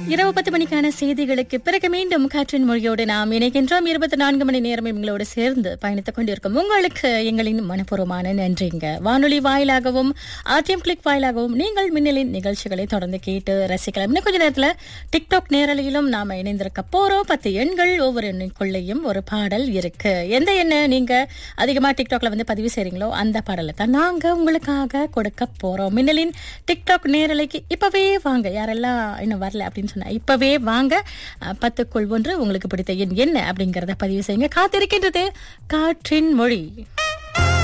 இரவு பத்து மணிக்கான செய்திகளுக்கு பிறகு மீண்டும் காற்றின் மொழியோடு நாம் இணைகின்றோம் இருபத்தி நான்கு மணி நேரம் எங்களோடு சேர்ந்து பயணித்துக் கொண்டிருக்கும் உங்களுக்கு எங்களின் மனப்பூர்வமான நன்றிங்க வானொலி வாயிலாகவும் ஆர்டிஎம் கிளிக் வாயிலாகவும் நீங்கள் மின்னலின் நிகழ்ச்சிகளை தொடர்ந்து கேட்டு ரசிக்கலாம் இன்னும் கொஞ்ச நேரத்துல டிக்டாக் நேரலையிலும் நாம இணைந்திருக்க போறோம் பத்து எண்கள் ஒவ்வொரு எண்ணுக்குள்ளேயும் ஒரு பாடல் இருக்கு எந்த எண்ணை நீங்க அதிகமா டிக்டாக்ல வந்து பதிவு செய்றீங்களோ அந்த பாடலை தான் நாங்க உங்களுக்காக கொடுக்க போறோம் மின்னலின் டிக்டாக் நேரலைக்கு இப்பவே வாங்க யாரெல்லாம் இன்னும் வரல அப்படின்னு சொன்னா இப்பவே வாங்க அஹ், பத்துக்குள் ஒன்று உங்களுக்கு பிடித்த எண் என்ன அப்படிங்கறத பதிவு செய்யுங்க காத்திருக்கின்றது காற்றின் மொழி